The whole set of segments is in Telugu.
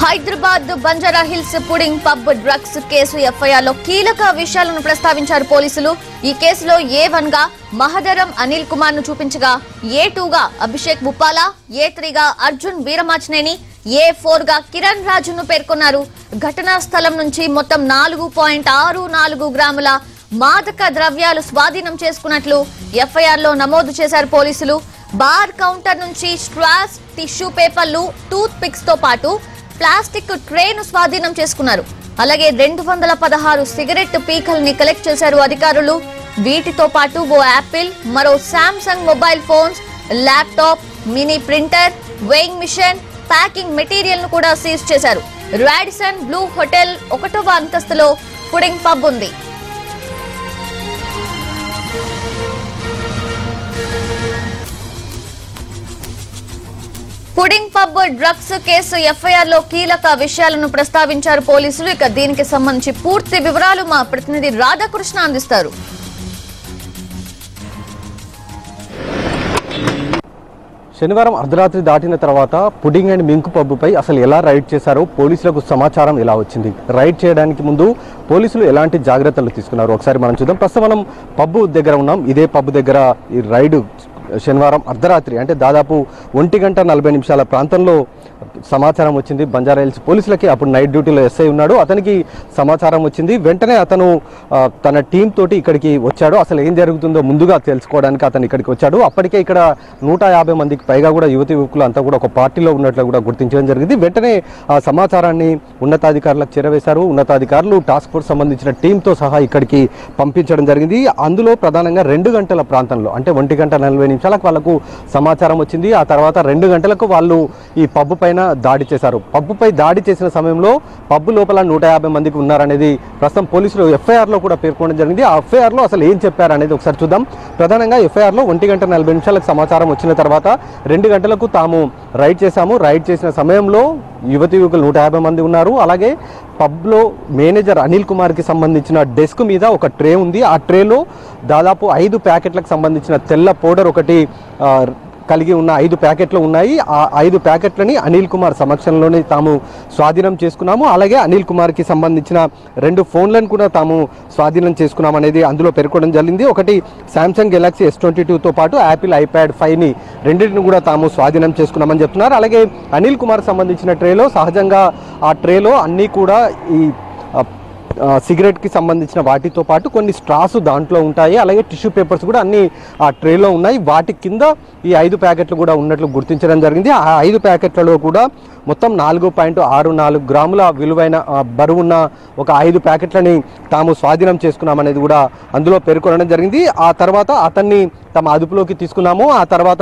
Hyderabad Banjara hills pudding pub drugs case FIR లో కీలక విషయాలను ప్రస్తావించారు పోలీసులు ఈ కేసులో ఏ వన్ గా మహదరం అనిల్ కుమార్ ను చూపించగా ఏ టూ గా అభిషేక్ ముప్పాలా ఏ త్రీ గా అర్జున్ వీరమాచినేని ఏ ఫోర్ గా కిరణ్ రాజును పేర్కొన్నారు ఘటనా స్థలం నుంచి మొత్తం నాలుగు పాయింట్ ఆరు నాలుగు గ్రాముల మాదక ద్రవ్యాలు స్వాధీనం చేసుకున్నట్లు ఎఫ్ఐఆర్ లో నమోదు చేశారు పోలీసులు బార్ కౌంటర్ నుంచి స్ట్రాస్ టిష్యూ పేపర్లు టూత్ పిక్స్ తో పాటు ప్లాస్టిక్ ట్రేను స్వాధీనం చేసుకున్నారు అలాగే రెండు వందల పదహారు సిగరెట్ పీకల్ని కలెక్ట్ చేశారు అధికారులు వీటితో పాటు ఓ యాపిల్ మరో Samsung mobile phones laptop mini printer weighing machine packing material ను కూడా సీజ్ చేశారు రాడిసన్ బ్లూ హోటల్ ఒకటవ అంతస్తులో పుడింగ్ పబ్ ఉంది pudding pub drugs case FIR లో కీలక విషయాలను ప్రస్తావించారు పోలీసులు ఇక దీనికి సంబంధించి పూర్తి వివరాలు మా ప్రతినిధి రాధాకృష్ణ అందిస్తారు శనివారం అర్ధరాత్రి దాటిన తర్వాత పుడింగ్ అండ్ మింకు పబ్బుపై అసలు ఎలా రైడ్ చేశారో పోలీసులకు సమాచారం ఎలా వచ్చింది రైడ్ చేయడానికి ముందు పోలీసులు ఎలాంటి జాగ్రత్తలు తీసుకున్నారు ఒకసారి మనం చూద్దాం ప్రస్తుతం మనం పబ్బు దగ్గర ఉన్నాం ఇదే పబ్బు దగ్గర ఈ రైడ్ శనివారం అర్ధరాత్రి అంటే దాదాపు ఒంటి గంట నలభై నిమిషాల ప్రాంతంలో సమాచారం వచ్చింది బంజారా హిల్స్ పోలీసులకి అప్పుడు నైట్ డ్యూటీలో ఎస్ఐ ఉన్నాడు అతనికి సమాచారం వచ్చింది వెంటనే అతను ఆ, తన టీం తోటి ఇక్కడికి వచ్చాడు అసలు ఏం జరుగుతుందో ముందుగా తెలుసుకోవడానికి అతను ఇక్కడికి వచ్చాడు అప్పటికే ఇక్కడ నూట యాభై మందికి పైగా కూడా యువతి యువకులు అంతా కూడా ఒక పార్టీలో ఉన్నట్లు కూడా గుర్తించడం జరిగింది వెంటనే ఆ సమాచారాన్ని ఉన్నతాధికారులకు చేరవేశారు ఉన్నతాధికారులు టాస్క్ ఫోర్స్ సంబంధించిన టీంతో సహా ఇక్కడికి పంపించడం జరిగింది అందులో ప్రధానంగా రెండు గంటల ప్రాంతంలో అంటే ఒంటి గంట నలభై నిమిషాలకు వాళ్ళకు సమాచారం వచ్చింది ఆ తర్వాత రెండు గంటలకు వాళ్ళు ఈ పబ్బు పైన దాడి చేశారు పబ్బుపై దాడి చేసిన సమయంలో పబ్బు లోపల నూట యాభై మందికి ఉన్నారనేది ప్రస్తుతం పోలీసులు ఎఫ్ఐఆర్లో కూడా పేర్కొనడం జరిగింది ఆ ఎఫ్ఐఆర్లో అసలు ఏం చెప్పారు అనేది ఒకసారి చూద్దాం ప్రధానంగా ఎఫ్ఐఆర్లో ఒంటి గంట నలభై నిమిషాలకు సమాచారం వచ్చిన తర్వాత రెండు గంటలకు తాము రైడ్ చేశాము రైడ్ చేసిన సమయంలో యువతి యువకులు నూట యాభై మంది ఉన్నారు అలాగే పబ్లో మేనేజర్ అనిల్ కుమార్కి సంబంధించిన డెస్క్ మీద ఒక ట్రే ఉంది ఆ ట్రేలో దాదాపు ఐదు ప్యాకెట్లకు సంబంధించిన తెల్ల పౌడర్ ఒకటి ఆ, కలిగి ఉన్న ఐదు ప్యాకెట్లు ఉన్నాయి ఆ ఐదు ప్యాకెట్లని అనిల్ కుమార్ సమక్షంలోనే తాము స్వాధీనం చేసుకున్నాము అలాగే అనిల్ కుమార్కి సంబంధించిన రెండు ఫోన్లను కూడా తాము స్వాధీనం చేసుకున్నాం అనేది అందులో పేర్కొనడం జరిగింది ఒకటి శాంసంగ్ గెలాక్సీ ఎస్ ట్వంటీ టూతో పాటు యాపిల్ ఐప్యాడ్ ఫైవ్ని రెండింటిని కూడా తాము స్వాధీనం చేసుకున్నామని చెప్తున్నారు అలాగే అనిల్ కుమార్ సంబంధించిన ట్రేలో సహజంగా ఆ ట్రేలో అన్నీ కూడా ఈ ఆ, ఆ, సిగరెట్కి సంబంధించిన వాటితో పాటు కొన్ని స్ట్రాస్ దాంట్లో ఉంటాయి అలాగే టిష్యూ పేపర్స్ కూడా అన్ని ఆ ట్రేలో ఉన్నాయి వాటి కింద ఈ ఐదు ప్యాకెట్లు కూడా ఉన్నట్లు గుర్తించడం జరిగింది ఆ ఐదు ప్యాకెట్లలో కూడా మొత్తం నాలుగు పాయింట్ ఆరు నాలుగు గ్రాముల విలువైన ఆ, బరువున్న ఒక ఐదు ప్యాకెట్లని తాము స్వాధీనం చేసుకున్నామనేది కూడా అందులో పేర్కొనడం జరిగింది ఆ తర్వాత అతన్ని తమ అదుపులోకి తీసుకున్నాము ఆ తర్వాత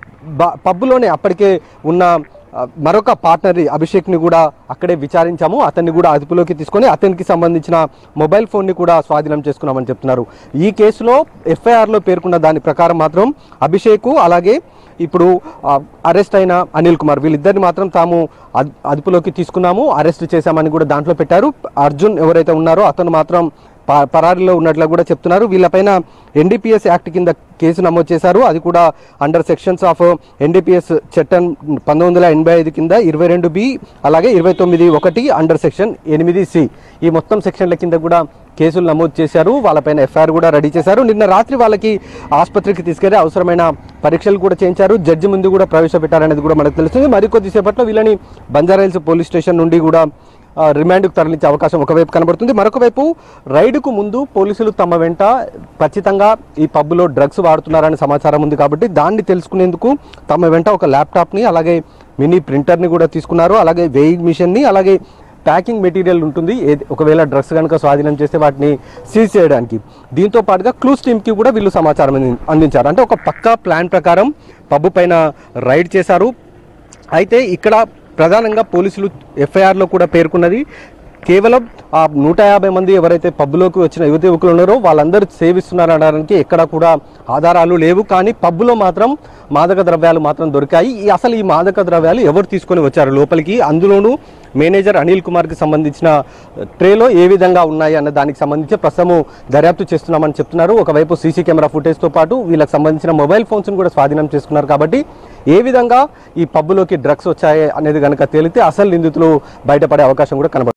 బ- పబ్బులోనే అప్పటికే ఉన్న ఆ, మరొక పార్ట్నర్ అభిషేక్ని కూడా అక్కడే విచారించాము అతన్ని కూడా అదుపులోకి తీసుకొని అతనికి సంబంధించిన మొబైల్ ఫోన్ని కూడా స్వాధీనం చేసుకున్నామని చెప్తున్నారు ఈ కేసులో ఎఫ్ఐఆర్లో పేర్కొన్న దాని ప్రకారం మాత్రం అభిషేక్ అలాగే ఇప్పుడు ఆ, అరెస్ట్ అయిన అనిల్ కుమార్ వీళ్ళిద్దరిని మాత్రం తాము అద్- అదుపులోకి తీసుకున్నాము అరెస్ట్ చేశామని కూడా దాంట్లో పెట్టారు అర్జున్ ఎవరైతే ఉన్నారో అతను మాత్రం ప- పరారీలో ఉన్నట్లు కూడా చెప్తున్నారు వీళ్ళపైన ఎన్డీపీఎస్ యాక్ట్ కింద కేసు నమోదు చేశారు అది కూడా అండర్ సెక్షన్స్ ఆఫ్ ఎన్డీపీఎస్ చట్టం పంతొమ్మిది వందల ఎనభై ఐదు కింద ఇరవై రెండు బి అలాగే ఇరవై తొమ్మిది ఒకటి అండర్ సెక్షన్ ఎనిమిది సి ఈ మొత్తం సెక్షన్ల కింద కూడా కేసులు నమోదు చేశారు వాళ్ళపైన ఎఫ్ఐఆర్ కూడా రెడీ చేశారు నిన్న రాత్రి వాళ్ళకి ఆసుపత్రికి తీసుకెళ్లి అవసరమైన పరీక్షలు కూడా చేయించారు జడ్జి ముందు కూడా ప్రవేశపెట్టారనేది కూడా మనకు తెలుస్తుంది మరికొద్ది సేపట్లో వీళ్ళని బంజారాహిల్స్ పోలీస్ స్టేషన్ నుండి కూడా ఆ, రిమాండ్కు తరలించే అవకాశం ఒకవైపు కనబడుతుంది మరొక వైపు రైడ్కు ముందు పోలీసులు తమ వెంట ఖచ్చితంగా ఈ పబ్లో డ్రగ్స్ వాడుతున్నారనే సమాచారం ఉంది కాబట్టి దాన్ని తెలుసుకునేందుకు తమ వెంట ఒక ల్యాప్టాప్ని అలాగే మినీ ప్రింటర్ని కూడా తీసుకున్నారు అలాగే వెయింగ్ మిషన్ని అలాగే ప్యాకింగ్ మెటీరియల్ ఉంటుంది ఏది ఒకవేళ డ్రగ్స్ కనుక స్వాధీనం చేస్తే వాటిని సీజ్ చేయడానికి దీంతో పాటుగా క్లూస్ టీమ్కి కూడా వీళ్ళు సమాచారం అంది- అందించారు అంటే ఒక పక్కా ప్లాన్ ప్రకారం పబ్బు పైన రైడ్ చేశారు అయితే ఇక్కడ ప్రధానంగా పోలీసులు ఎఫ్ఐఆర్లో కూడా పేర్కొన్నది కేవలం ఆ నూట యాభై మంది ఎవరైతే పబ్బులోకి వచ్చిన యువతి యువకులు ఉన్నారో వాళ్ళందరూ సేవిస్తున్నారనడానికి ఎక్కడా కూడా ఆధారాలు లేవు కానీ పబ్బులో మాత్రం మాదక ద్రవ్యాలు మాత్రం దొరికాయి ఈ అసలు ఈ మాదక ద్రవ్యాలు ఎవరు తీసుకొని వచ్చారు లోపలికి అందులోనూ మేనేజర్ అనిల్ కుమార్కి సంబంధించిన ట్రేలో ఏ విధంగా ఉన్నాయి అన్న దానికి సంబంధించి ప్రస్తుతము దర్యాప్తు చేస్తున్నామని చెప్తున్నారు ఒకవైపు సీసీ కెమెరా ఫుటేజ్తో పాటు వీళ్ళకి సంబంధించిన మొబైల్ ఫోన్స్ని కూడా స్వాధీనం చేసుకున్నారు కాబట్టి ఏ విధంగా ఈ పబ్బులోకి డ్రగ్స్ వచ్చాయి అనేది కనుక తేలితే అసలు నిందితులు బయటపడే అవకాశం కూడా కనబడుతుంది